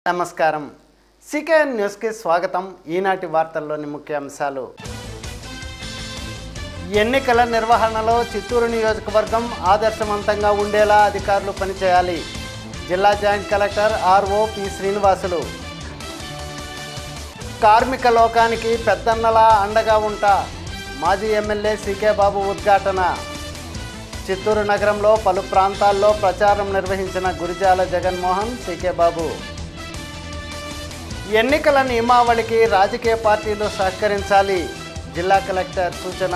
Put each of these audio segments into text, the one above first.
నమస్కారం సికేఎన్ న్యూస్కి స్వాగతం ఈనాటి వార్తల్లోని ముఖ్యాంశాలు ఎన్నికల నిర్వహణలో చిత్తూరు నియోజకవర్గం ఆదర్శవంతంగా ఉండేలా అధికారులు పనిచేయాలి జిల్లా joint collector RO P Srinivasulu కార్మిక లోకానికి పెద్దన్నలా అండగా ఉంటా మాజీ ఎమ్మెల్యే సీకే బాబు ఉద్ఘాటన చిత్తూరు నగరంలో పలు ప్రాంతాల్లో ప్రచారం నిర్వహించిన గురిజాల జగన్మోహన్ సీకే బాబు ఎన్నికల నియమావళికి రాజకీయ పార్టీలు సహకరించాలి జిల్లా కలెక్టర్ సూచన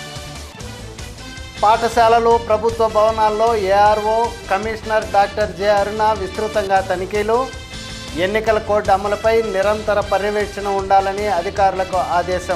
పాఠశాలలు ప్రభుత్వ భవనాల్లో ARO commissioner doctor J Aruna విస్తృతంగా తనిఖీలు ఎన్నికల కోడ్ అమలుపై నిరంతర పర్యవేక్షణ ఉండాలని అధికారులకు ఆదేశం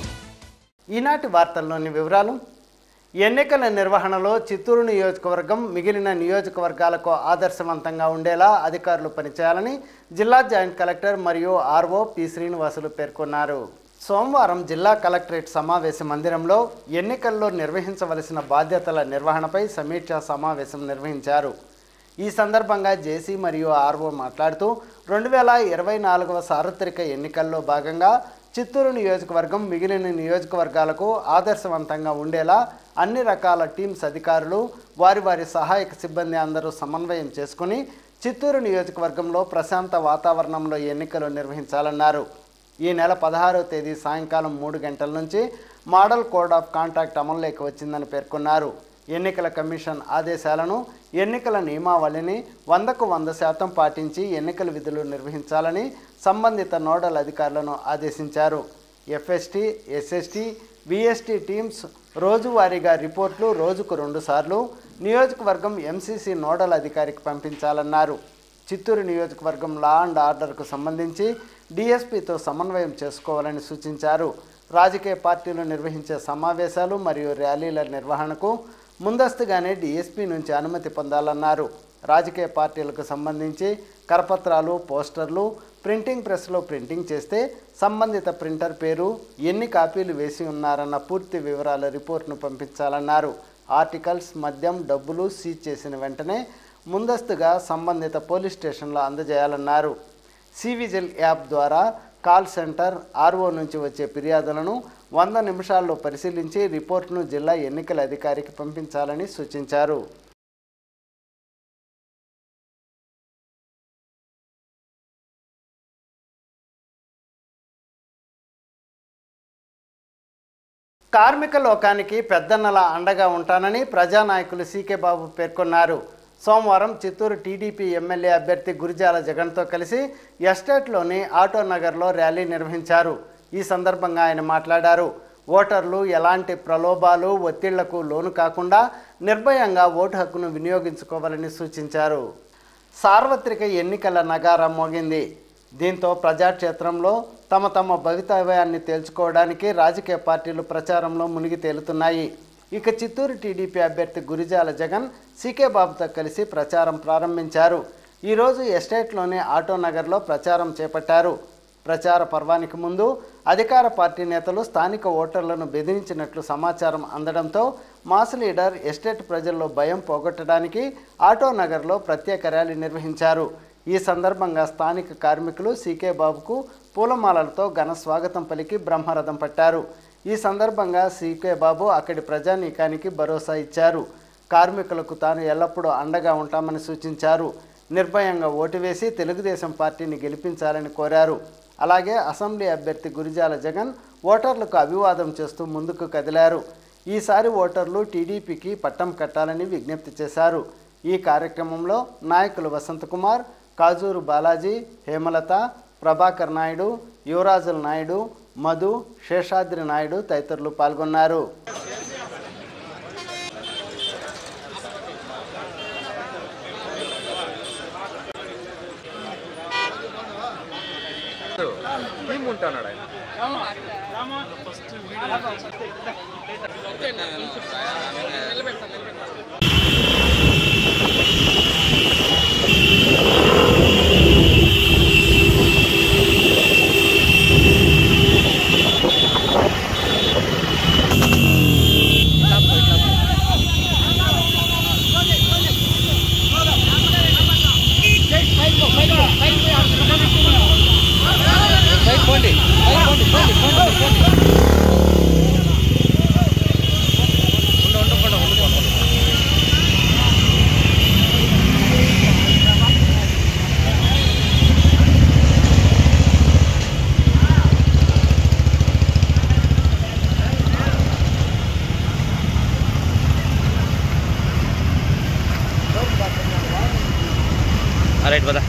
ఈనాటి వార్తల్లోని వివరాలు ఎన్నికల నిర్వహణలో చిత్తూరు నియోజకవర్గం మిగిలిన నియోజకవర్గాలకు ఆదర్శవంతంగా ఉండేలా అధికారులు పనిచేయాలని జిల్లా జాయింట్ కలెక్టర్ మరియు ఆర్ఓ పి శ్రీనివాసులు పేర్కొన్నారు సోమవారం జిల్లా కలెక్టరేట్ సమావేశ మందిరంలో ఎన్నికల్లో నిర్వహించవలసిన బాధ్యతల నిర్వహణపై సమీక్షా సమావేశం నిర్వహించారు ఈ సందర్భంగా జేసీ మరియు ఆర్ఓ మాట్లాడుతూ రెండు వేల ఇరవై నాలుగవ సార్వత్రిక ఎన్నికల్లో భాగంగా చిత్తూరు నియోజకవర్గం మిగిలిన నియోజకవర్గాలకు ఆదర్శవంతంగా ఉండేలా అన్ని రకాల టీమ్స్ అధికారులు వారి వారి సహాయక సిబ్బంది అందరూ సమన్వయం చేసుకుని చిత్తూరు నియోజకవర్గంలో ప్రశాంత వాతావరణంలో ఎన్నికలు నిర్వహించాలన్నారు ఈ నెల పదహారవ తేదీ సాయంకాలం మూడు గంటల నుంచి మోడల్ కోడ్ ఆఫ్ కాంటాక్ట్ అమల్లోకి వచ్చిందని పేర్కొన్నారు ఎన్నికల కమిషన్ ఆదేశాలను ఎన్నికల నియమావళిని వందకు వంద శాతం పాటించి ఎన్నికల విధులు నిర్వహించాలని సంబంధిత నోడల్ అధికారులను ఆదేశించారు ఎఫ్ఎస్టీ ఎస్ఎస్టీ విఎస్టీ టీమ్స్ రోజువారీగా రిపోర్ట్లు రోజుకు రెండుసార్లు నియోజకవర్గం ఎంసీసీ నోడల్ అధికారికి పంపించాలన్నారు చిత్తూరు నియోజకవర్గం లా అండ్ ఆర్డర్కు సంబంధించి డిఎస్పీతో సమన్వయం చేసుకోవాలని సూచించారు రాజకీయ పార్టీలు నిర్వహించే సమావేశాలు మరియు ర్యాలీల నిర్వహణకు ముందస్తుగానే డిఎస్పీ నుంచి అనుమతి పొందాలన్నారు రాజకీయ పార్టీలకు సంబంధించి కరపత్రాలు పోస్టర్లు ప్రింటింగ్ ప్రెస్లో ప్రింటింగ్ చేస్తే సంబంధిత ప్రింటర్ పేరు ఎన్ని కాపీలు వేసి ఉన్నారన్న పూర్తి వివరాల రిపోర్ట్ను పంపించాలన్నారు ఆర్టికల్స్ మద్యం డబ్బులు సీజ్ చేసిన వెంటనే ముందస్తుగా సంబంధిత పోలీస్ స్టేషన్లో అందజేయాలన్నారు సివిజిల్ యాప్ ద్వారా కాల్ సెంటర్ ఆర్ఓ నుంచి వచ్చే ఫిర్యాదులను వంద నిమిషాల్లో పరిశీలించి రిపోర్ట్ను జిల్లా ఎన్నికల అధికారికి పంపించాలని సూచించారు కార్మిక లోకానికి పెద్దన్నల అండగా ఉంటానని ప్రజానాయకులు సీకే బాబు పేర్కొన్నారు సోమవారం చిత్తూరు టీడీపీ ఎమ్మెల్యే అభ్యర్థి గురిజాల జగన్తో కలిసి ఎస్టేట్లోని ఆటో నగర్లో ర్యాలీ నిర్వహించారు ఈ సందర్భంగా ఆయన మాట్లాడారు ఓటర్లు ఎలాంటి ప్రలోభాలు ఒత్తిళ్లకు లోను కాకుండా నిర్భయంగా ఓటు హక్కును వినియోగించుకోవాలని సూచించారు సార్వత్రిక ఎన్నికల నగారం మోగింది దీంతో ప్రజాక్షేత్రంలో తమ తమ భవితవ్యాన్ని తేల్చుకోవడానికి రాజకీయ పార్టీలు ప్రచారంలో మునిగి తేలుతున్నాయి ఇక చిత్తూరు టీడీపీ అభ్యర్థి గురిజాల జగన్ సీకే బాబుతో కలిసి ప్రచారం ప్రారంభించారు ఈరోజు ఎస్టేట్లోని ఆటో నగర్లో ప్రచారం చేపట్టారు ప్రచార పర్వానికి ముందు అధికార పార్టీ నేతలు స్థానిక ఓటర్లను బెదిరించినట్లు సమాచారం అందడంతో మాస్ లీడర్ ఎస్టేట్ ప్రజల్లో భయం పోగొట్టడానికి ఆటో నగర్లో ప్రత్యేక ర్యాలీ నిర్వహించారు ఈ సందర్భంగా స్థానిక కార్మికులు సీకే బాబుకు పూలమాలలతో ఘన స్వాగతం పలికి బ్రహ్మరథం పట్టారు ఈ సందర్భంగా సీకే బాబు అక్కడి ప్రజానీకానికి భరోసా ఇచ్చారు కార్మికులకు తాను ఎల్లప్పుడూ అండగా ఉంటామని సూచించారు నిర్భయంగా ఓటు వేసి తెలుగుదేశం పార్టీని గెలిపించాలని కోరారు అలాగే అసెంబ్లీ అభ్యర్థి గురిజాల జగన్ ఓటర్లకు అభివాదం చేస్తూ ముందుకు కదిలారు ఈసారి ఓటర్లు టీడీపీకి పట్టం కట్టాలని విజ్ఞప్తి చేశారు ఈ కార్యక్రమంలో నాయకులు వసంతకుమార్ కాజూరు బాలాజీ హేమలత ప్రభాకర్ నాయుడు యువరాజుల నాయుడు మధు శేషాద్రి నాయుడు తదితరులు పాల్గొన్నారు టీం ఉంటాడు ఆయన Hey, రైట్ పద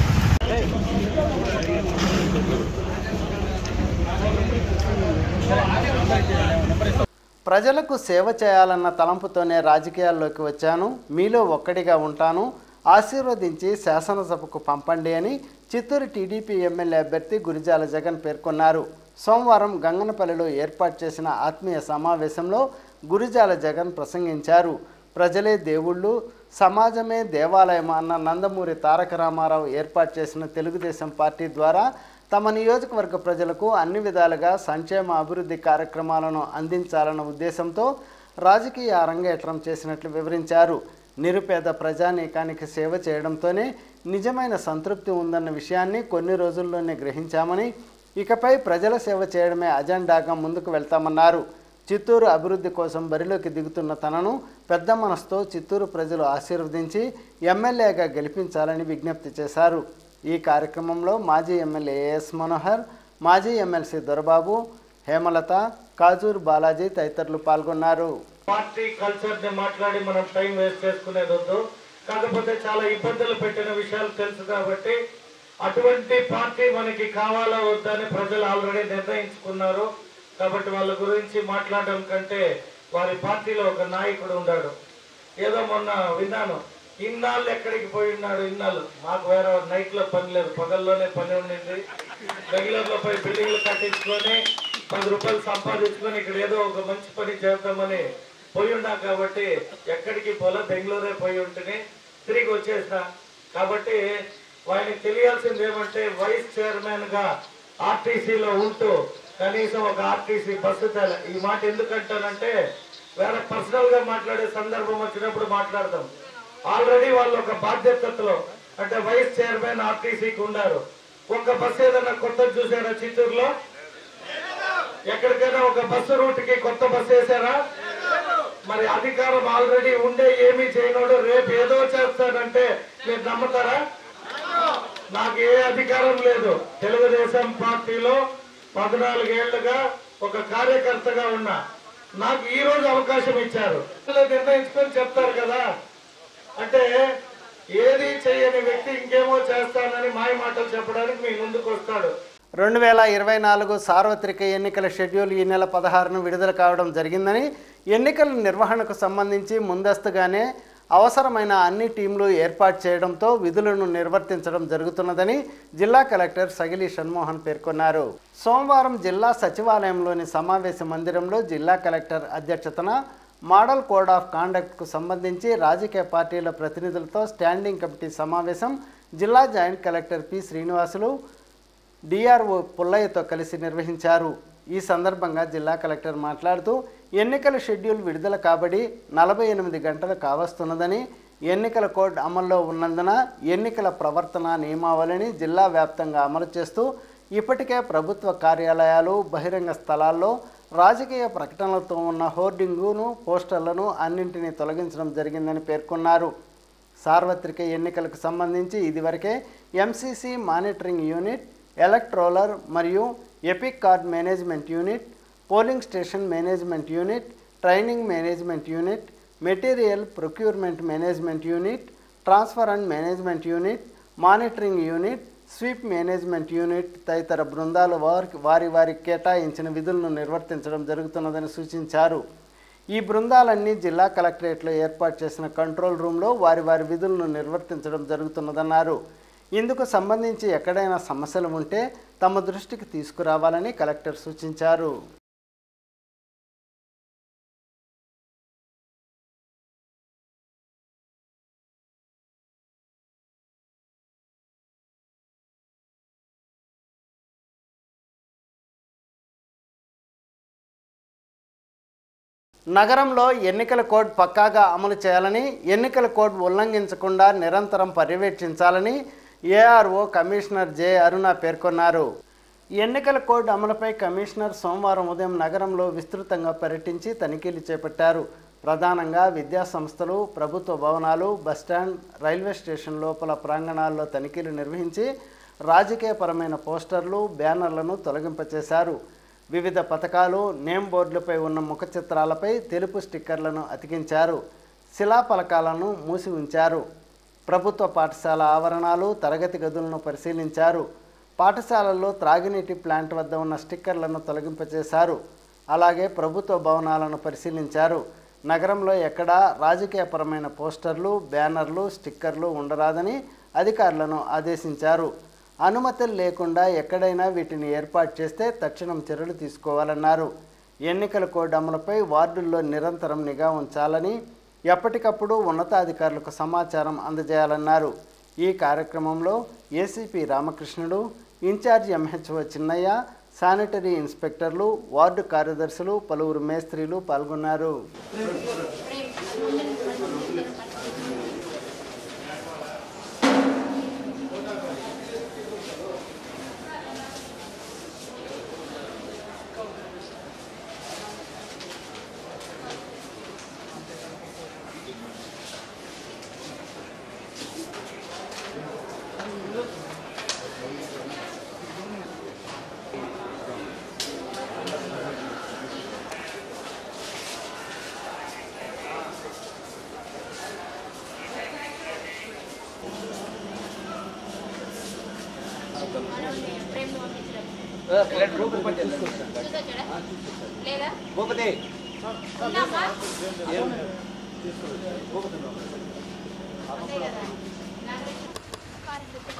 ప్రజలకు సేవ చేయాలన్న తలంపుతోనే రాజకీయాల్లోకి వచ్చాను మీలో ఒక్కడిగా ఉంటాను ఆశీర్వదించి శాసనసభకు పంపండి అని చిత్తూరు టీడీపీ ఎమ్మెల్యే అభ్యర్థి గురిజాల జగన్ పేర్కొన్నారు సోమవారం గంగనపల్లిలో ఏర్పాటు చేసిన ఆత్మీయ సమావేశంలో గురిజాల జగన్ ప్రసంగించారు ప్రజలే దేవుళ్ళు సమాజమే దేవాలయం అన్న నందమూరి తారక రామారావు ఏర్పాటు చేసిన తెలుగుదేశం పార్టీ ద్వారా తమ నియోజకవర్గ ప్రజలకు అన్ని విధాలుగా సంక్షేమ అభివృద్ధి కార్యక్రమాలను అందించాలన్న ఉద్దేశంతో రాజకీయ అరంగేట్రం చేసినట్లు వివరించారు నిరుపేద ప్రజానీకానికి సేవ చేయడంతోనే నిజమైన సంతృప్తి ఉందన్న విషయాన్ని కొన్ని రోజుల్లోనే గ్రహించామని ఇకపై ప్రజల సేవ చేయడమే అజెండాగా ముందుకు వెళ్తామన్నారు చిత్తూరు అభివృద్ధి కోసం బరిలోకి దిగుతున్న తనను పెద్ద మనసుతో చిత్తూరు ప్రజలు ఆశీర్వదించి ఎమ్మెల్యేగా గెలిపించాలని విజ్ఞప్తి చేశారు ఈ కార్యక్రమంలో మాజీ ఎమ్మెల్యే ఏఎస్ మనోహర్ మాజీ ఎమ్మెల్సీ దొరబాబు హేమలత కాజూరు బాలాజీ తదితరులు పాల్గొన్నారు పార్టీ కల్చర్ ని మాట్లాడి మనం టైం వేస్ట్ చేసుకునేది వద్దు కాకపోతే చాలా ఇబ్బందులు పెట్టిన విషయాలు తెలుసు కాబట్టి అటువంటి పార్టీ మనకి కావాలా వద్దా అని ప్రజలు ఆల్రెడీ నిర్ణయించుకున్నారు కాబట్టి వాళ్ళ గురించి మాట్లాడడం కంటే వారి పార్టీలో ఒక నాయకుడు ఉన్నాడు ఏదో మొన్న విన్నాను ఇన్నాళ్ళు ఎక్కడికి పోయి ఉన్నాడు ఇన్నాళ్ళు మాకు వేరే నైట్ లో పని లేదు పగల్లోనే పని ఉండింది బెంగళూరులో పోయి బిల్డింగ్లు కట్టించుకొని పది రూపాయలు సంపాదించుకొని ఇక్కడ ఏదో ఒక మంచి పని చేద్దామని పోయి ఉన్నా కాబట్టి ఎక్కడికి పోలే బెంగళూరే పోయి ఉంటేనే తిరిగి వచ్చేసిన కాబట్టి వారికి తెలియాల్సింది ఏమంటే వైస్ చైర్మన్ గా ఆర్టీసీలో ఉంటూ కనీసం ఒక ఆర్టీసీ బస్సు తేల ఈ మాట ఎందుకంటానంటే వేరే పర్సనల్ గా మాట్లాడే సందర్భం వచ్చినప్పుడు మాట్లాడదాం ఆల్రెడీ వాళ్ళు ఒక బాధ్యతలో అంటే వైస్ చైర్మన్ ఆర్టీసీకి ఉన్నారు ఒక బస్సు ఏదైనా కొత్త చూసారా చిత్తూరులో ఎక్కడికైనా ఒక బస్సు రూట్ కి కొత్త బస్సు వేసారా మరి అధికారం ఆల్రెడీ ఉండే ఏమీ చేయనోడు రేపు ఏదో చేస్తాడంటే మీరు నమ్ముతారా నాకు ఏ అధికారం లేదు తెలుగుదేశం పార్టీలో పద్నాలుగేళ్లుగా ఒక కార్యకర్తగా ఉన్నా నాకు ఈ రోజు అవకాశం ఇచ్చారు నిర్ణయించుకొని చెప్తారు కదా అంటే ఏది చేయని వ్యక్తి ఇంకేమో చేస్తానని మాయ మాటలు చెప్పడానికి మీ ముందుకు వస్తాడు రెండు వేల ఇరవై నాలుగు సార్వత్రిక ఎన్నికల షెడ్యూల్ ఈ నెల పదహారును విడుదల కావడం జరిగిందని ఎన్నికల నిర్వహణకు సంబంధించి ముందస్తుగానే అవసరమైన అన్ని టీంలు ఏర్పాటు చేయడంతో విధులను నిర్వర్తించడం జరుగుతున్నదని జిల్లా కలెక్టర్ సగిలి షణ్మోహన్ పేర్కొన్నారు సోమవారం జిల్లా సచివాలయంలోని సమావేశ మందిరంలో జిల్లా కలెక్టర్ అధ్యక్షతన మోడల్ కోడ్ ఆఫ్ కాండక్ట్కు సంబంధించి రాజకీయ పార్టీల ప్రతినిధులతో స్టాండింగ్ కమిటీ సమావేశం జిల్లా joint collector P Srinivasulu DRO పుల్లయ్యతో కలిసి నిర్వహించారు ఈ సందర్భంగా జిల్లా కలెక్టర్ మాట్లాడుతూ ఎన్నికల షెడ్యూల్ విడుదల కాబడి నలభై ఎనిమిది గంటలు కావస్తున్నదని ఎన్నికల కోడ్ అమల్లో ఉన్నందున ఎన్నికల ప్రవర్తన నియమావళిని జిల్లా వ్యాప్తంగా అమలు చేస్తూ ఇప్పటికే ప్రభుత్వ కార్యాలయాలు బహిరంగ స్థలాల్లో రాజకీయ ప్రకటనలతో ఉన్న హోర్డింగును పోస్టర్లను అన్నింటినీ తొలగించడం జరిగిందని పేర్కొన్నారు సార్వత్రిక ఎన్నికలకు సంబంధించి ఇదివరకే ఎంసీసీ మానిటరింగ్ యూనిట్ ఎలక్ట్రోలర్ మరియు EPIC card management unit polling station management unit training management unit material procurement management unit transfer and management unit monitoring unit స్వీప్ మేనేజ్మెంట్ యూనిట్ తదితర బృందాలు వారికి వారి వారికి కేటాయించిన విధులను నిర్వర్తించడం జరుగుతున్నదని సూచించారు ఈ బృందాలన్నీ జిల్లా కలెక్టరేట్లో ఏర్పాటు చేసిన కంట్రోల్ రూమ్లో వారి వారి విధులను నిర్వర్తించడం జరుగుతున్నదన్నారు ఇందుకు సంబంధించి ఎక్కడైనా సమస్యలు ఉంటే తమ దృష్టికి తీసుకురావాలని కలెక్టర్ సూచించారు నగరంలో ఎన్నికల కోడ్ పక్కాగా అమలు చేయాలని ఎన్నికల కోడ్ ఉల్లంఘించకుండా నిరంతరం పర్యవేక్షించాలని ఏఆర్ఓ కమిషనర్ జె అరుణ పేర్కొన్నారు ఎన్నికల కోడ్ అమలుపై కమిషనర్ సోమవారం ఉదయం నగరంలో విస్తృతంగా పర్యటించి తనిఖీలు చేపట్టారు ప్రధానంగా విద్యా సంస్థలు ప్రభుత్వ భవనాలు బస్టాండ్ రైల్వే స్టేషన్ లోపల ప్రాంగణాల్లో తనిఖీలు నిర్వహించి రాజకీయపరమైన పోస్టర్లు బ్యానర్లను తొలగింపచేశారు వివిధ పథకాలు నేమ్ బోర్డులపై ఉన్న ముఖ చిత్రాలపై తెలుపు స్టిక్కర్లను అతికించారు శిలాఫలకాలను మూసి ఉంచారు ప్రభుత్వ పాఠశాల ఆవరణాలు తరగతి గదులను పరిశీలించారు పాఠశాలల్లో త్రాగునీటి ప్లాంట్ వద్ద ఉన్న స్టిక్కర్లను తొలగింపచేశారు అలాగే ప్రభుత్వ భవనాలను పరిశీలించారు నగరంలో ఎక్కడా రాజకీయపరమైన పోస్టర్లు బ్యానర్లు స్టిక్కర్లు ఉండరాదని అధికారులను ఆదేశించారు అనుమతులు లేకుండా ఎక్కడైనా వీటిని ఏర్పాటు చేస్తే తక్షణం చర్యలు తీసుకోవాలన్నారు ఎన్నికల కోడ్ అమలుపై వార్డుల్లో నిరంతరం నిఘా ఉంచాలని ఎప్పటికప్పుడు ఉన్నతాధికారులకు సమాచారం అందజేయాలన్నారు ఈ కార్యక్రమంలో ACP Ramakrishnudu in-charge MHO Chinnaiah sanitary ఇన్స్పెక్టర్లు వార్డు కార్యదర్శులు పలువురు మేస్త్రీలు పాల్గొన్నారు లేదా ఉందమ్మా? అంతే కదా. నాగరేష్ కారు ఎందుకు?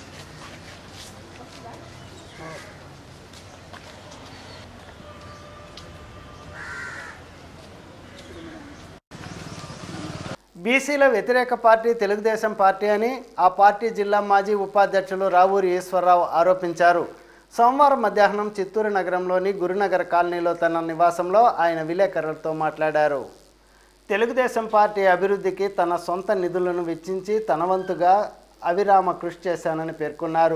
బీసీల వ్యతిరేక పార్టీ తెలుగుదేశం పార్టీ అని ఆ పార్టీ జిల్లా మాజీ ఉపాధ్యక్షులు రావూరి ఈశ్వరరావు ఆరోపించారు సోమవారం మధ్యాహ్నం చిత్తూరు నగరంలోని గురునగర్ కాలనీలో తన నివాసంలో ఆయన విలేకరులతో మాట్లాడారు తెలుగుదేశం పార్టీ అభివృద్ధికి తన సొంత నిధులను వెచ్చించి తన వంతుగా అవిరామ కృషి చేశానని పేర్కొన్నారు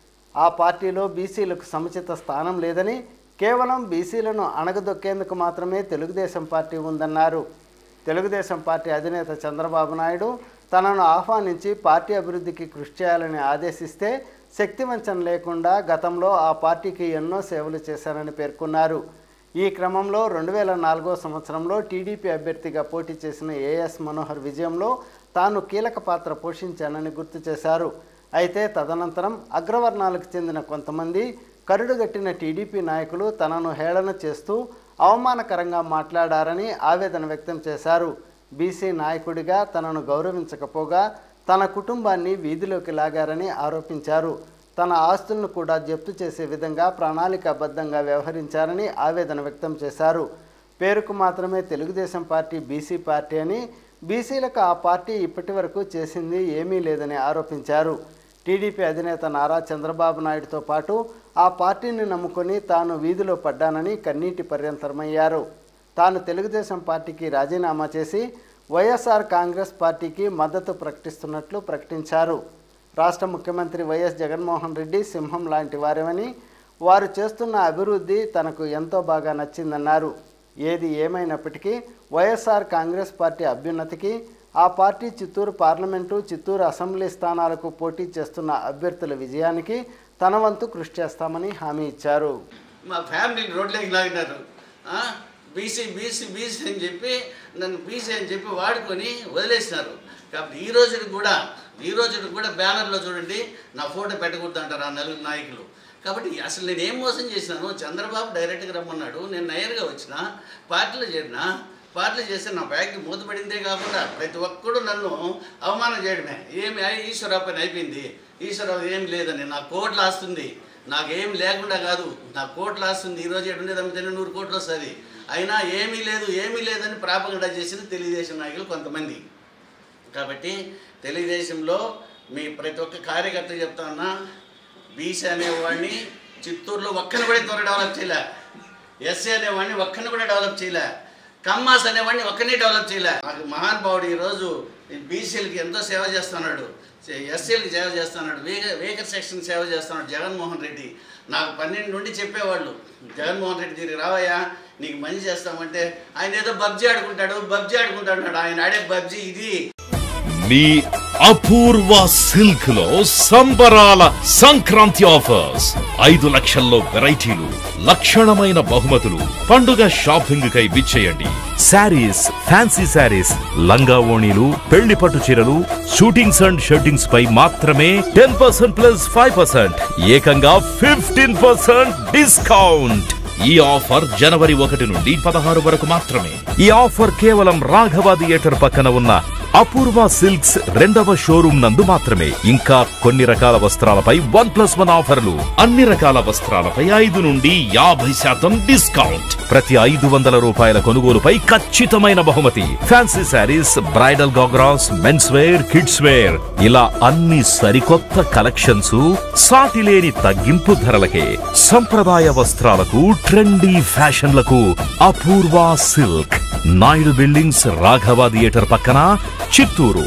ఆ పార్టీలో బీసీలకు సముచిత స్థానం లేదని కేవలం బీసీలను అణగదొక్కేందుకు మాత్రమే తెలుగుదేశం పార్టీ ఉందన్నారు తెలుగుదేశం పార్టీ అధినేత చంద్రబాబు నాయుడు తనను ఆహ్వానించి పార్టీ అభివృద్ధికి కృషి చేయాలని ఆదేశిస్తే శక్తివంచన లేకుండా గతంలో ఆ పార్టీకి ఎన్నో సేవలు చేశానని పేర్కొన్నారు ఈ క్రమంలో రెండు వేల నాలుగో సంవత్సరంలో టీడీపీ అభ్యర్థిగా పోటీ చేసిన ఏఎస్ మనోహర్ విజయంలో తాను కీలక పాత్ర పోషించానని గుర్తు చేశారు అయితే తదనంతరం అగ్రవర్ణాలకు చెందిన కొంతమంది కరుడుగట్టిన టీడీపీ నాయకులు తనను హేళన చేస్తూ అవమానకరంగా మాట్లాడారని ఆవేదన వ్యక్తం చేశారు బీసీ నాయకుడిగా తనను గౌరవించకపోగా తన కుటుంబాన్ని వీధిలోకి లాగారని ఆరోపించారు తన ఆస్తులను కూడా జప్తు చేసే విధంగా ప్రణాళికాబద్ధంగా వ్యవహరించారని ఆవేదన వ్యక్తం చేశారు పేరుకు మాత్రమే తెలుగుదేశం పార్టీ బీసీ పార్టీ అని బీసీలకు ఆ పార్టీ ఇప్పటి వరకు చేసింది ఏమీ లేదని ఆరోపించారు టీడీపీ అధినేత నారా చంద్రబాబు నాయుడుతో పాటు ఆ పార్టీని నమ్ముకొని తాను వీధిలో పడ్డానని కన్నీటి పర్యంతరమయ్యారు తాను తెలుగుదేశం పార్టీకి రాజీనామా చేసి వైఎస్ఆర్ కాంగ్రెస్ పార్టీకి మద్దతు ప్రకటిస్తున్నట్లు ప్రకటించారు రాష్ట్ర ముఖ్యమంత్రి వైఎస్ జగన్మోహన్ రెడ్డి సింహం లాంటి వారేమని వారు చేస్తున్న అభివృద్ధి తనకు ఎంతో బాగా నచ్చిందన్నారు ఏది ఏమైనప్పటికీ వైఎస్ఆర్ కాంగ్రెస్ పార్టీ అభ్యున్నతికి ఆ పార్టీ చిత్తూరు పార్లమెంటు చిత్తూరు అసెంబ్లీ స్థానాలకు పోటీ చేస్తున్న అభ్యర్థుల విజయానికి తన వంతు కృషి చేస్తామని హామీ ఇచ్చారు మా ఫ్యామిలీని రోడ్లోకి లాగినారు బీసీ బీసీ బీసీ అని చెప్పి నన్ను బీసీ అని చెప్పి వాడుకొని వదిలేసినారు కాబట్టి ఈ రోజుకి కూడా ఈ రోజుకి కూడా బ్యానర్లో చూడండి నా ఫోటో పెట్టకూడదు అంటారు ఆ నలుగురు నాయకులు కాబట్టి అసలు నేను ఏం మోసం చేసినాను చంద్రబాబు డైరెక్ట్గా రమ్మన్నాడు నేను నయర్గా వచ్చిన పార్టీలో చేరిన పార్టీలో చేస్తే నా బ్యాగ్ మూతపడిందే కాకుండా ప్రతి ఒక్కడు నన్ను అవమానం చేయడమే ఏమి అయి ఈశ్వరరావు పైన అయిపోయింది ఈశ్వరరావు ఏం లేదని నా కోట్లు ఆస్తుంది నాకేం లేకుండా కాదు నా కోట్లు ఆస్తుంది ఈరోజు ఎటుండేది అమ్మితే నూరు కోట్లు వస్తుంది అయినా ఏమీ లేదు ఏమీ లేదని ప్రాపగండా చేసిన తెలుగుదేశం నాయకులు కొంతమంది కాబట్టి తెలుగుదేశంలో మీ ప్రతి ఒక్క కార్యకర్త చెప్తా ఉన్నా బీసీ అనేవాడిని చిత్తూరులో ఒక్కని కూడా ఇంతవరకు డెవలప్ చేయలే ఎస్సీ అనేవాడిని ఒక్కని కూడా డెవలప్ చేయలే కమ్మాస్ అనేవాడిని ఒక్కనే డెవలప్ చేయలే నాకు మహానుభావుడు ఈరోజు ఈ బీసీలకి ఎంతో సేవ చేస్తున్నాడు ఎస్సీలకు సేవ చేస్తున్నాడు వేగ వేగర్ సెక్షన్ సేవ చేస్తున్నాడు జగన్మోహన్ రెడ్డి నాకు పన్నెండు నుండి చెప్పేవాళ్ళు జగన్మోహన్ రెడ్డి దీనికి రావయ్యా నీకు మంచి చేస్తామంటే ఆయన ఏదో పబ్జీ ఆడుకుంటాడు పబ్జీ ఆడుకుంటాడు ఆయన ఆడే పబ్జీ ఇది మీ అపూర్వ సిల్క్ లో సంబరాల సంక్రాంతి ఆఫర్స్ ఐదు లక్షల్లో వెరైటీలు లక్షణమైన బహుమతులు పండుగ షాపింగ్ కై విచ్చేయండి శారీస్ ఫ్యాన్సీ శారీస్ లంగా ఓణీలు పెళ్లి పట్టు చీరలు షూటింగ్స్ అండ్ షర్టింగ్స్ పై మాత్రమే ten percent plus five percent ఏకంగా ఫిఫ్టీన్ పర్సెంట్ డిస్కౌంట్ ఈ ఆఫర్ జనవరి ఒకటి నుండి పదహారు వరకు మాత్రమే ఈ ఆఫర్ కేవలం రాఘవ థియేటర్ పక్కన ఉన్న అపూర్వ సిల్క్స్ రెండవ షోరూమ్ నందు మాత్రమే ఇంకా కొన్ని రకాల వస్త్రాలపై వన్ ప్లస్ వన్ ఆఫర్లు అన్ని రకాల వస్త్రాలపై ఐదు నుండి యాభై శాతం డిస్కౌంట్ ప్రతి ఐదు వందల రూపాయల కొనుగోలుపై ఖచ్చితమైన బహుమతి fancy sarees bridal ghagras men's wear kids wear ఇలా అన్ని సరికొత్త కలెక్షన్స్ సాటిలేని తగ్గింపు ధరలకే సంప్రదాయ వస్త్రాలకు ట్రెండీ ఫ్యాషన్లకు అపూర్వ silk Naidu buildings Raghava theatre పక్కన చిత్తూరు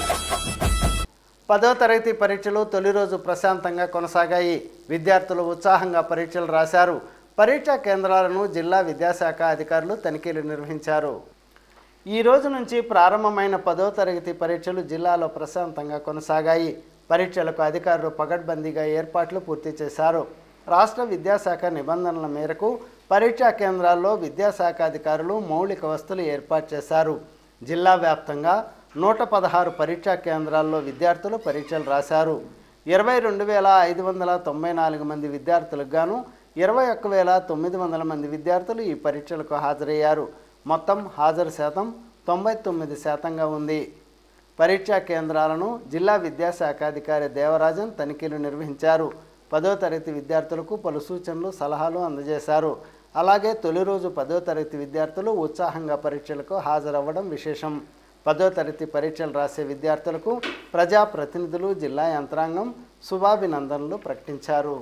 పదో తరగతి పరీక్షలు తొలి రోజు ప్రశాంతంగా కొనసాగాయి విద్యార్థులు ఉత్సాహంగా పరీక్షలు రాశారు పరీక్షా కేంద్రాలను జిల్లా విద్యాశాఖ అధికారులు తనిఖీలు నిర్వహించారు ఈ రోజు నుంచి ప్రారంభమైన పదో తరగతి పరీక్షలు జిల్లాలో ప్రశాంతంగా కొనసాగాయి పరీక్షలకు అధికారులు పగడ్బందీగా ఏర్పాట్లు పూర్తి చేశారు రాష్ట్ర విద్యాశాఖ నిబంధనల మేరకు పరీక్షా కేంద్రాల్లో విద్యాశాఖ అధికారులు మౌలిక వస్తువులు ఏర్పాటు చేశారు జిల్లా వ్యాప్తంగా నూట పదహారు పరీక్షా కేంద్రాల్లో విద్యార్థులు పరీక్షలు రాశారు ఇరవై రెండు వేల ఐదు వందల తొంభై నాలుగు మంది విద్యార్థులకు గాను ఇరవై ఒక్క వేల తొమ్మిది వందల మంది విద్యార్థులు ఈ పరీక్షలకు హాజరయ్యారు మొత్తం హాజరు శాతం తొంభై తొమ్మిది శాతంగా ఉంది పరీక్షా కేంద్రాలను జిల్లా విద్యాశాఖ అధికారి దేవరాజన్ తనిఖీలు నిర్వహించారు పదో తరగతి విద్యార్థులకు పలు సూచనలు సలహాలు అందజేశారు అలాగే తొలి రోజు పదో తరగతి విద్యార్థులు ఉత్సాహంగా పరీక్షలకు హాజరవ్వడం విశేషం పదో తరగతి పరీక్షలు రాసే విద్యార్థులకు ప్రజాప్రతినిధులు జిల్లా యంత్రాంగం శుభాభినందనలు ప్రకటించారు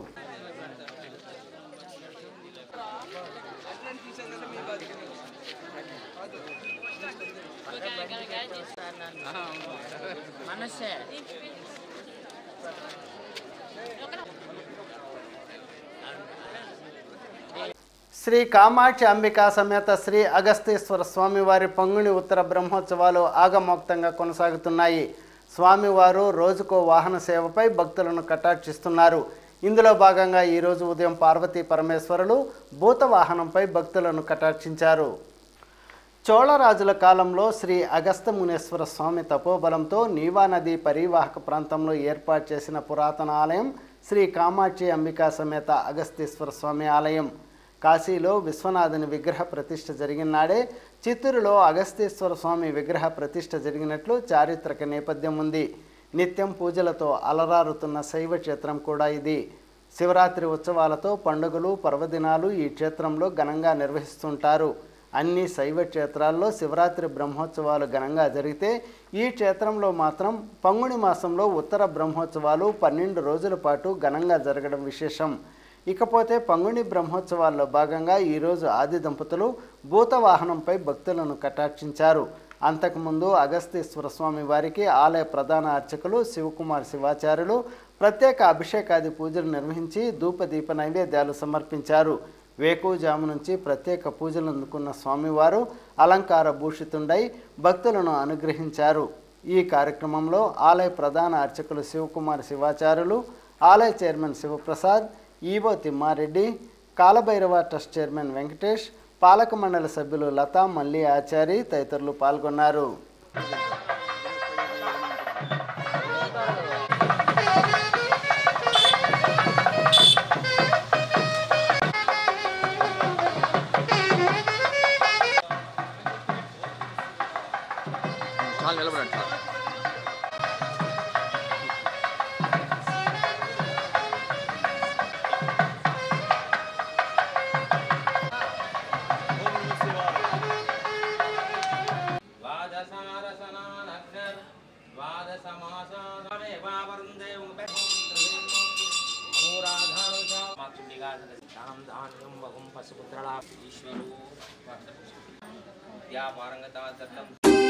శ్రీ కామాక్షి అంబికా సమేత శ్రీ అగస్తేశ్వర స్వామివారి పంగుని ఉత్తర బ్రహ్మోత్సవాలు ఆగమోక్తంగా కొనసాగుతున్నాయి స్వామివారు రోజుకో వాహన సేవపై భక్తులను కటాక్షిస్తున్నారు ఇందులో భాగంగా ఈరోజు ఉదయం పార్వతీ పరమేశ్వరులు భూత వాహనంపై భక్తులను కటాక్షించారు చోళరాజుల కాలంలో శ్రీ అగస్త మునేశ్వర స్వామి తపోబలంతో నీవా నది పరివాహక ప్రాంతంలో ఏర్పాటు చేసిన పురాతన ఆలయం శ్రీ కామాక్షి అంబికా సమేత అగస్తేశ్వర స్వామి ఆలయం కాశీలో విశ్వనాథుని విగ్రహ ప్రతిష్ఠ జరిగిన నాడే చిత్తూరులో అగస్తేశ్వర స్వామి విగ్రహ ప్రతిష్ఠ జరిగినట్లు చారిత్రక నేపథ్యం ఉంది నిత్యం పూజలతో అలరారుతున్న శైవ క్షేత్రం కూడా ఇది శివరాత్రి ఉత్సవాలతో పండుగలు పర్వదినాలు ఈ క్షేత్రంలో ఘనంగా నిర్వహిస్తుంటారు అన్ని శైవ క్షేత్రాల్లో శివరాత్రి బ్రహ్మోత్సవాలు ఘనంగా జరిగితే ఈ క్షేత్రంలో మాత్రం పంగుని మాసంలో ఉత్తర బ్రహ్మోత్సవాలు పన్నెండు రోజుల పాటు ఘనంగా జరగడం విశేషం ఇకపోతే పంగుని బ్రహ్మోత్సవాల్లో భాగంగా ఈరోజు ఆది దంపతులు భూత వాహనంపై భక్తులను కటాక్షించారు అంతకుముందు అగస్తేశ్వర స్వామి వారికి ఆలయ ప్రధాన అర్చకులు శివకుమార్ శివాచార్యులు ప్రత్యేక అభిషేకాది పూజలు నిర్వహించి ధూపదీప నైవేద్యాలు సమర్పించారు వేకువజాము నుంచి ప్రత్యేక పూజలు అందుకున్న స్వామివారు అలంకార భూషితుండై భక్తులను అనుగ్రహించారు ఈ కార్యక్రమంలో ఆలయ ప్రధాన అర్చకులు శివకుమార్ శివాచార్యులు ఆలయ chairman Shivaprasad EO Thimmareddy Kalabhairava trust chairman Venkatesh పాలక మండలి సభ్యులు లతా మల్లి ఆచారి తదితరులు పాల్గొన్నారు చాలా నిలబడండి సార్ వ్యాపారంగా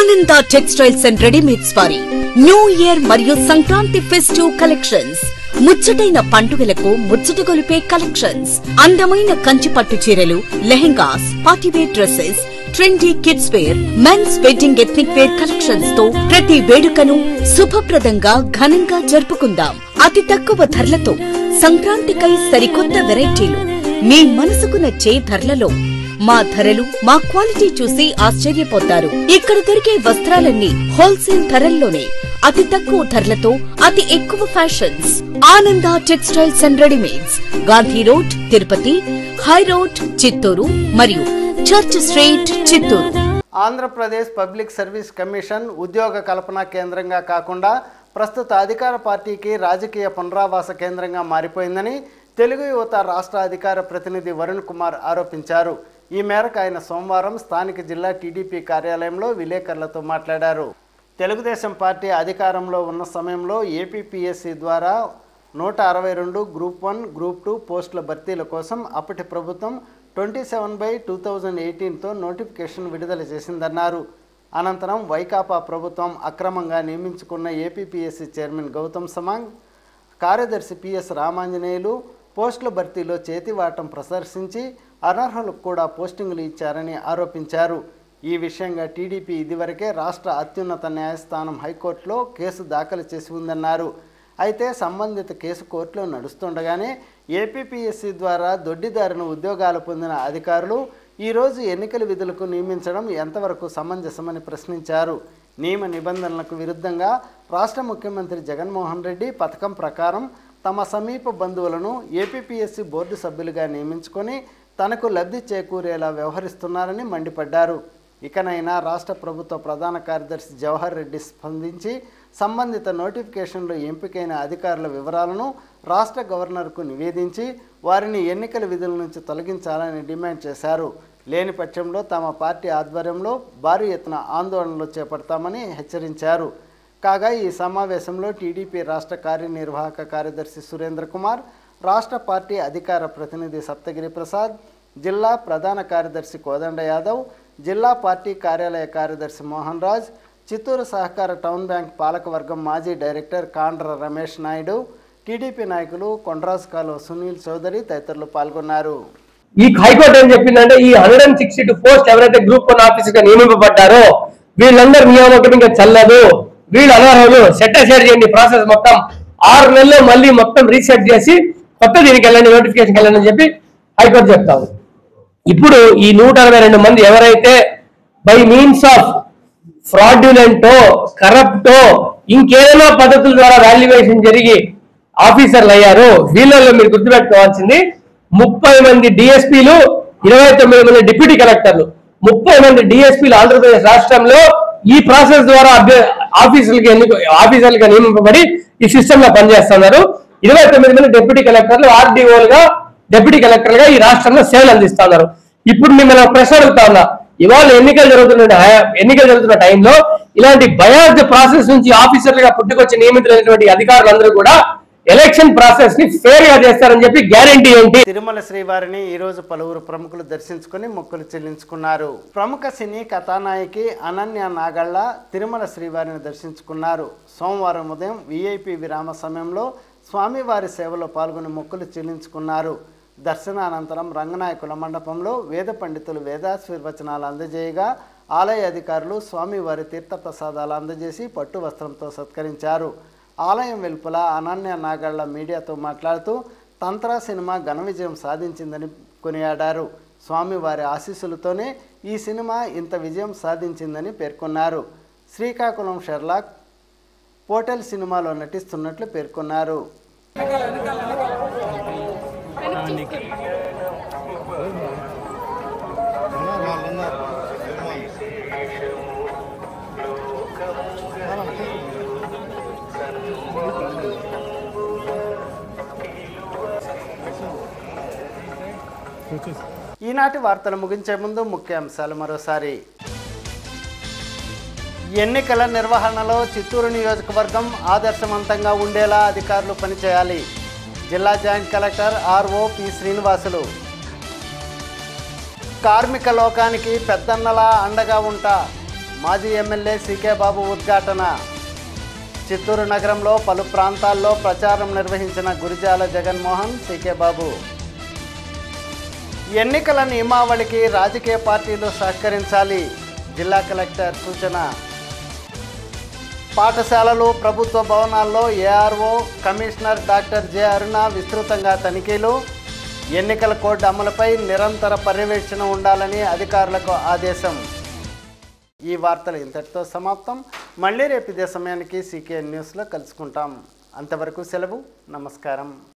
ఆనంద టెక్స్టైల్స్ అండ్ రెడీమేడ్స్ వారి న్యూ ఇయర్ మరియు సంక్రాంతి ఫెస్టివ్ కలెక్షన్స్ ముచ్చటైన పండుగలకు ముచ్చట గొలిపే కలెక్షన్స్ అందమైన కంచి పట్టు చీరలు lehengas party wear dresses trendy kids wear men's wedding ethnic wear collections తో ప్రతి వేడుకను శుభప్రదంగా ఘనంగా జరుపుకుందాం అతి తక్కువ ధరలతో సంక్రాంతికై సరికొత్త వెరైటీలు మీ మనసుకు నచ్చే ధరలలో మా ధరలు మా క్వాలిటీ చూసి ఆశ్చర్యపోతారు ఇక్కడ దొరికే వస్త్రాలన్నీ హోల్సేల్ ధరల్లోనే అతి తక్కువ ధరలతో అతి ఎక్కువ ఫ్యాషన్స్ ఆనంద textiles and readymades Gandhi road Tirupati high road Chittoor మరియు church street Chittoor Andhra Pradesh public service commission ఉద్యోగ కల్పన కేంద్రంగా కాకుండా ప్రస్తుత అధికార పార్టీకి రాజకీయ పునరావాస కేంద్రంగా మారిపోయిందని తెలుగు యువత రాష్ట్ర అధికార ప్రతినిధి వరుణ్ కుమార్ ఆరోపించారు ఈ మేరకు ఆయన సోమవారం స్థానిక జిల్లా టీడీపీ కార్యాలయంలో విలేకరులతో మాట్లాడారు తెలుగుదేశం పార్టీ అధికారంలో ఉన్న సమయంలో ఏపీపీఎస్సీ ద్వారా నూట అరవై రెండు గ్రూప్ వన్ గ్రూప్ టూ పోస్టుల భర్తీల కోసం అప్పటి ప్రభుత్వం twenty seven by two thousand ఎయిటీన్తో నోటిఫికేషన్ విడుదల చేసిందన్నారు అనంతరం వైకాపా ప్రభుత్వం అక్రమంగా నియమించుకున్న ఏపీపీఎస్సీ చైర్మన్ గౌతమ్ సమాంగ్ కార్యదర్శి పిఎస్ రామాంజనేయులు పోస్టుల భర్తీలో చేతివాటం ప్రదర్శించి అనర్హులకు కూడా పోస్టింగులు ఇచ్చారని ఆరోపించారు ఈ విషయంగా టీడీపీ ఇదివరకే రాష్ట్ర అత్యున్నత న్యాయస్థానం హైకోర్టులో కేసు దాఖలు చేసి ఉందన్నారు అయితే సంబంధిత కేసు కోర్టులో నడుస్తుండగానే ఏపీపీఎస్సీ ద్వారా దొడ్డిదారిన ఉద్యోగాలు పొందిన అధికారులు ఈరోజు ఎన్నికల విధులకు నియమించడం ఎంతవరకు సమంజసమని ప్రశ్నించారు నియమ నిబంధనలకు విరుద్ధంగా రాష్ట్ర ముఖ్యమంత్రి జగన్మోహన్ రెడ్డి పథకం ప్రకారం తమ సమీప బంధువులను ఏపీపీఎస్సీ బోర్డు సభ్యులుగా నియమించుకొని తనకు లబ్ధి చేకూరేలా వ్యవహరిస్తున్నారని మండిపడ్డారు ఇకనైనా రాష్ట్ర ప్రభుత్వ ప్రధాన కార్యదర్శి జవహర్ రెడ్డి స్పందించి సంబంధిత నోటిఫికేషన్లో ఎంపికైన అధికారుల వివరాలను రాష్ట్ర గవర్నర్కు నివేదించి వారిని ఎన్నికల విధుల నుంచి తొలగించాలని డిమాండ్ చేశారు లేని పక్షంలో తమ పార్టీ ఆధ్వర్యంలో భారీ ఎత్తున ఆందోళనలు చేపడతామని హెచ్చరించారు కాగా ఈ సమావేశంలో టీడీపీ రాష్ట్ర కార్యనిర్వాహక కార్యదర్శి సురేంద్ర కుమార్ రాష్ట్ర పార్టీ అధికార ప్రతినిధి సప్తగిరి ప్రసాద్ జిల్లా ప్రధాన కార్యదర్శి కోదండ యాదవ్ జిల్లా పార్టీ కార్యాలయ కార్యదర్శి మోహన్ రాజ్ చిత్తూరు సహకార టౌన్ బ్యాంక్ పాలకవర్గం మాజీ డైరెక్టర్ కాండ్ర రమేష్ నాయుడు టీడీపీ నాయకులు కొండ్రాజ్ కాలువ సునీల్ చౌదరి తదితరులు పాల్గొన్నారు ఈ హైకోర్టు ఏం చెప్పిందంటే ఈ hundred and sixty two post ఎవరైతే గ్రూప్ వన్ ఆఫీసర్ గా నియమింపబడ్డారో వీళ్ళందరూ నియామకం ఇంకా చల్లదు వీళ్ళు అనర్హులు సెట్ అసైడ్ చేయండి ప్రాసెస్ మొత్తం ఆరు నెలల్లో మళ్ళీ మొత్తం రీసెట్ చేసి కొత్త దీనికి వెళ్ళండి నోటిఫికేషన్ వెళ్ళండి అని చెప్పి హైకోర్టు చెప్తాము ఇప్పుడు ఈ నూట అరవై రెండు మంది ఎవరైతే బై మీన్స్ ఆఫ్ ఫ్రాడ్యులెంటో కరప్టో ఇంకేదైనా పద్ధతుల ద్వారా వాల్యుయేషన్ జరిగి ఆఫీసర్లు అయ్యారు వీళ్ళలో మీరు గుర్తుపెట్టుకోవాల్సింది ముప్పై మంది డిఎస్పీలు ఇరవై తొమ్మిది మంది డిప్యూటీ కలెక్టర్లు ముప్పై మంది డిఎస్పీలు ఆంధ్రప్రదేశ్ రాష్ట్రంలో ఈ ప్రాసెస్ ద్వారా అభ్య- ఆఫీసులకి ఎన్నిక ఆఫీసర్లుగా నియమింపబడి ఈ సిస్టమ్ లో పనిచేస్తున్నారు ఇరవై తొమ్మిది మంది డిప్యూటీ కలెక్టర్లు ఆర్డీఓలుగా డిప్యూటీ కలెక్టర్లుగా ఈ రాష్ట్రంలో సేవలు అందిస్తున్నారు ఇప్పుడు మిమ్మల్ని ఒక ప్రశ్న అడుగుతా ఉన్నా ఇవాళ ఎన్నికలు జరుగుతున్న హయా- ఎన్నికలు జరుగుతున్న టైంలో ఇలాంటి బయాస్డ్ ప్రాసెస్ నుంచి ఆఫీసర్లుగా పుట్టుకొచ్చి నియమితులైనటువంటి అధికారులందరూ కూడా ఎలక్షన్ ప్రాసెస్ ని ఫేర్ గా చేస్తారని చెప్పి గ్యారంటీ ఏంటి తిరుమల శ్రీవారిని ఈరోజు పలువురు ప్రముఖులు దర్శించుకుని మొక్కులు చెల్లించుకున్నారు ప్రముఖ సినీ కథానాయకి అనన్య నాగళ్ళ తిరుమల శ్రీవారిని దర్శించుకున్నారు సోమవారం ఉదయం విఐపి విరామ సమయంలో స్వామివారి సేవలో పాల్గొని మొక్కులు చెల్లించుకున్నారు దర్శనానంతరం రంగనాయకుల మండపంలో వేద పండితులు వేదాశీర్వచనాలు అందజేయగా ఆలయ అధికారులు స్వామివారి తీర్థప్రసాదాలు అందజేసి పట్టు వస్త్రంతో సత్కరించారు ఆలయం వెలుపల అనన్య నాగళ్ళ మీడియాతో మాట్లాడుతూ తంత్ర సినిమా ఘన విజయం సాధించిందని కొనియాడారు స్వామివారి ఆశీస్సులతోనే ఈ సినిమా ఇంత విజయం సాధించిందని పేర్కొన్నారు శ్రీకాకుళం షెర్లాక్ పోటల్ సినిమాలో నటిస్తున్నట్లు పేర్కొన్నారు ఈనాటి వార్తలు ముగించే ముందు ముఖ్యాంశాలు మరోసారి ఎన్నికల నిర్వహణలో చిత్తూరు నియోజకవర్గం ఆదర్శవంతంగా ఉండేలా అధికారులు పనిచేయాలి జిల్లా joint collector RO P Srinivasulu కార్మిక లోకానికి పెద్దన్నలా అండగా ఉంటా మాజీ ఎమ్మెల్యే సీకే బాబు ఉద్ఘాటన చిత్తూరు నగరంలో పలు ప్రాంతాల్లో ప్రచారం నిర్వహించిన గురిజాల జగన్మోహన్ సీకే బాబు ఎన్నికల నియమావళికి రాజకీయ పార్టీలు సహకరించాలి జిల్లా కలెక్టర్ సూచన పాఠశాలలు ప్రభుత్వ భవనాల్లో ARO commissioner doctor J Aruna విస్తృతంగా తనిఖీలు ఎన్నికల కోడ్ అమలుపై నిరంతర పర్యవేక్షణ ఉండాలని అధికారులకు ఆదేశం ఈ వార్తలు ఇంతటితో సమాప్తం మళ్ళీ రేపు ఇదే సమయానికి సీకే న్యూస్లో కలుసుకుంటాం అంతవరకు సెలవు నమస్కారం